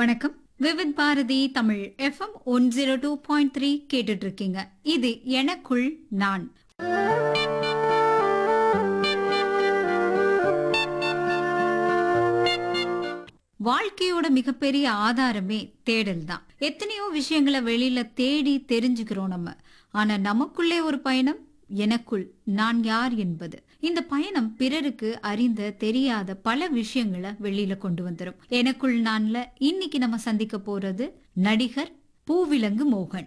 வணக்கம் Vividh Bharati Tamil FM one zero two point three கேட்டுட்டு இருக்கீங்க இது எனக்குள் நான் வாழ்க்கையோட மிகப்பெரிய ஆதாரமே தேடல் தான் எத்தனையோ விஷயங்களை வெளியில தேடி தெரிஞ்சுக்கிறோம் நம்ம ஆனா நமக்குள்ளே ஒரு பயணம் எனக்குள் நான் யார் என்பது இந்த பயணம் பிறருக்கு அறிந்த தெரியாத பல விஷயங்களை வெளியில கொண்டு வந்துரும் எனக்குள் நான்ல இன்னைக்கு நம்ம சந்திக்க போறது நடிகர் பூவிலங்கு மோகன்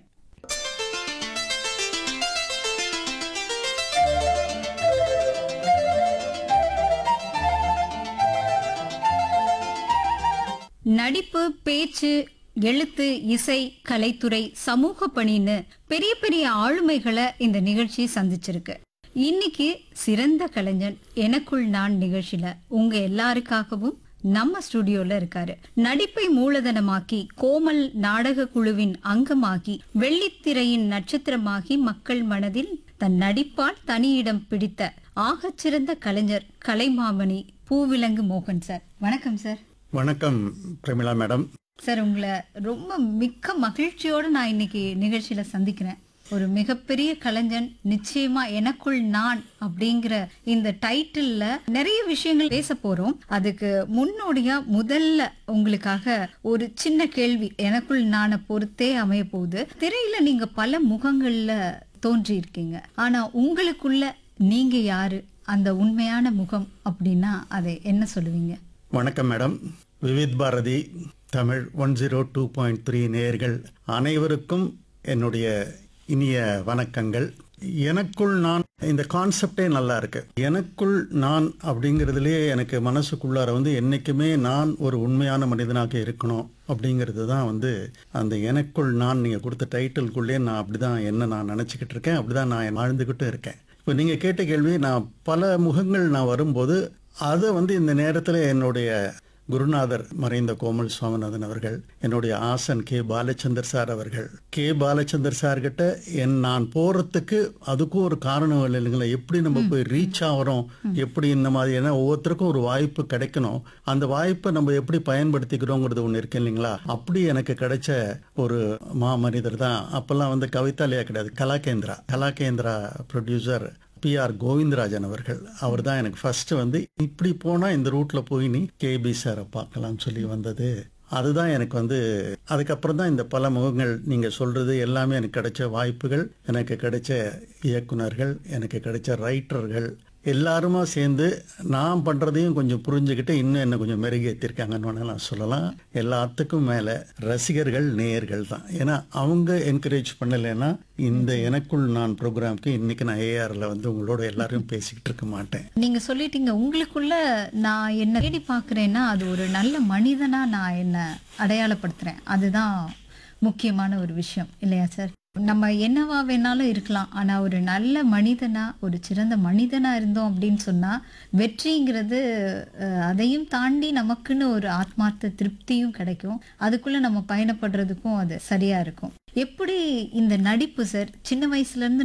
நடிப்பு பேச்சு எழுத்து இசை கலைத்துறை சமூக பணின்னு பெரிய பெரிய ஆளுமைகளை இந்த நிகழ்ச்சி சந்திச்சிருக்கு இன்னைக்கு சிறந்த கலைஞன் எனக்குள் நான் நிகழ்ச்சியில உங்க எல்லாருக்காகவும் நம்ம ஸ்டுடியோல இருக்காரு நடிப்பை மூலதனமாக்கி கோமல் நாடக குழுவின் அங்கமாகி வெள்ளித்திரையின் நட்சத்திரமாகி மக்கள் மனதில் தன் நடிப்பால் தனியிடம் பிடித்த ஆகச்சிறந்த கலைஞர் கலைமாமணி பூவிலங்கு மோகன் சார் வணக்கம் சார் வணக்கம் பிரமிளா மேடம் சார் உங்களை ரொம்ப மிக்க மகிழ்ச்சியோட நான் இன்னைக்கு நிகழ்ச்சியில சந்திக்கிறேன் ஒரு மிகப்பெரிய கலைஞன் நிச்சயமா எனக்குள் நான் அப்படிங்கிற இந்த டைட்டில்ல நிறைய விஷயங்கள் பேச போறோம் அதுக்கு முன்னோடியா முதல்ல உங்களுக்காக ஒரு சின்ன கேள்வி எனக்குள் நானை பொறுத்தே அமைய போகுது திரையில நீங்க பல முகங்கள்ல தோன்றி இருக்கீங்க ஆனா உங்களுக்குள்ள நீங்க யாரு அந்த உண்மையான முகம் அப்படின்னா அதை என்ன சொல்லுவீங்க வணக்கம் madam Vividh Bharati Tamil one zero two point three நேயர்கள் அனைவருக்கும் என்னுடைய இனிய வணக்கங்கள் எனக்குள் நான் இந்த கான்செப்டே நல்லா இருக்கு எனக்குள் நான் அப்படிங்கிறதுலே எனக்கு மனசுக்குள்ளார வந்து என்னைக்குமே நான் ஒரு உண்மையான மனிதனாக இருக்கணும் அப்படிங்கிறது தான் வந்து அந்த எனக்குள் நான் நீங்கள் கொடுத்த டைட்டிலுக்குள்ளே நான் அப்படிதான் என்ன நான் நினச்சிக்கிட்டு இருக்கேன் அப்படிதான் நான் வாழ்ந்துக்கிட்டு இருக்கேன் இப்போ நீங்கள் கேட்ட கேள்வி நான் பல முகங்கள் நான் வரும்போது அதை வந்து இந்த நேரத்தில் என்னுடைய குருநாதர் மறைந்த கோமல் சுவாமிநாதன் அவர்கள் என்னுடைய ஆசன் கே பாலச்சந்தர் சார் அவர்கள் கே பாலச்சந்தர் சார் கிட்ட என் நான் போறதுக்கு அதுக்கும் ஒரு காரணம் இல்லைங்களா எப்படி நம்ம போய் ரீச் ஆகிறோம் எப்படி இந்த மாதிரி ஏன்னா ஒவ்வொருத்தருக்கும் ஒரு வாய்ப்பு கிடைக்கணும் அந்த வாய்ப்பை நம்ம எப்படி பயன்படுத்திக்கிறோங்கிறது ஒன்று இருக்கு இல்லைங்களா அப்படி எனக்கு கிடைச்ச ஒரு மா மனிதர் தான் அப்பெல்லாம் வந்து கவிதாலயா கிடையாது கலாகேந்திரா கலாகேந்திரா ப்ரொடியூசர் பிஆர் கோவிந்தராஜன் அவர்கள் அவர் தான் எனக்கு ஃபர்ஸ்ட் வந்து இப்படி போனா இந்த ரூட்ல போய் நீ கேபி சாரை பார்க்கலாம் சொல்லி வந்தது அதுதான் எனக்கு வந்து அதுக்கப்புறம் தான் இந்த பல முகங்கள் நீங்க சொல்றது எல்லாமே எனக்கு கிடைச்ச வாய்ப்புகள் எனக்கு கிடைச்ச இயக்குனர்கள் எனக்கு கிடைச்ச ரைட்டர்கள் எல்லாருமா சேர்ந்து நான் பண்றதையும் கொஞ்சம் புரிஞ்சுக்கிட்டு இன்னும் என்ன கொஞ்சம் மெருகேற்றிருக்காங்கன்னு வேணா நான் சொல்லலாம் எல்லாத்துக்கும் மேல ரசிகர்கள் நேயர்கள் தான் ஏன்னா அவங்க என்கரேஜ் பண்ணலைன்னா இந்த எனக்குள் நான் ப்ரோக்ராம்க்கு இன்னைக்கு நான் ஏஆர்ல வந்து உங்களோட எல்லாரும் பேசிக்கிட்டு இருக்க மாட்டேன் நீங்க சொல்லிட்டீங்க உங்களுக்குள்ள நான் என்ன தேடி பார்க்கறேன்னா அது ஒரு நல்ல மனிதனா நான் என்ன அடையாளப்படுத்துறேன் அதுதான் முக்கியமான ஒரு விஷயம் இல்லையா சார் நம்ம என்னவா வேணாலும் இருக்கலாம் ஆனா ஒரு நல்ல மனிதனா ஒரு சிறந்த மனிதனா இருந்தோம் அப்படின்னு சொன்னா வெற்றிங்கிறது அஹ், அதையும் தாண்டி நமக்குன்னு ஒரு ஆத்மார்த்த திருப்தியும் கிடைக்கும் அதுக்குள்ள நம்ம பயணப்படுறதுக்கும் அது சரியா இருக்கும் எப்படி இந்த நடிப்பு சார் சின்ன வயசுல இருந்து